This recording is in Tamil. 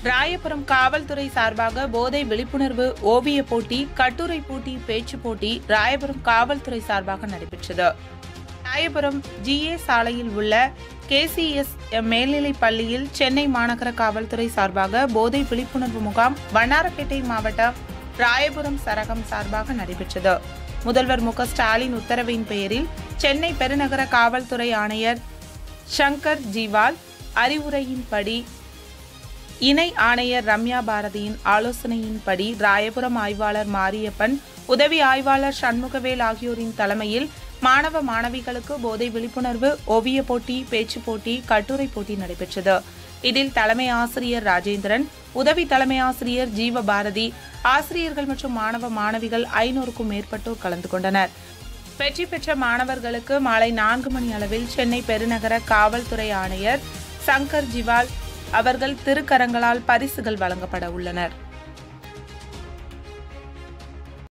ராயபுரம் காவல்துறை சார்பாக போதை விழிப்புணர்வு ஓவிய போட்டி கட்டுரை போட்டி பேச்சு போட்டி ராயபுரம் காவல்துறை சார்பாக நடைபெற்றது ராயபுரம் ஜிஏ சாலையில் உள்ள கேசிஎஸ் மேல்நிலைப் பள்ளியில் சென்னை மாநகர காவல்துறை சார்பாக போதை விழிப்புணர்வு முகாம் வண்ணாரப்பேட்டை மாவட்டம் ராயபுரம் சரகம் சார்பாக நடைபெற்றது முதல்வர் மு க ஸ்டாலின் உத்தரவின் பெயரில் சென்னை பெருநகர காவல்துறை ஆணையர் சங்கர் ஜிவால் அறிவுரையின்படி இணை ஆணையர் ரம்யா பாரதியின் ஆலோசனையின்படி ராயபுரம் ஆய்வாளர் மாரியப்பன் உதவி ஆய்வாளர் சண்முகவேல் ஆகியோரின் தலைமையில் மாணவ மாணவிகளுக்கு போதை விழிப்புணர்வு ஓவிய போட்டி பேச்சு போட்டி கட்டுரை போட்டி நடைபெற்றது இதில் தலைமை ஆசிரியர் ராஜேந்திரன் உதவி தலைமை ஆசிரியர் ஜீவபாரதி ஆசிரியர்கள் மற்றும் மாணவ மாணவிகள் ஐநூறுக்கும் மேற்பட்டோர் கலந்து கொண்டனர் வெற்றி பெற்ற மாணவர்களுக்கு மாலை நான்கு மணி அளவில் சென்னை பெருநகர காவல்துறை ஆணையர் சங்கர் ஜிவால் அவர்கள் திருக்கரங்களால் பரிசுகள் வழங்கப்பட உள்ளனர்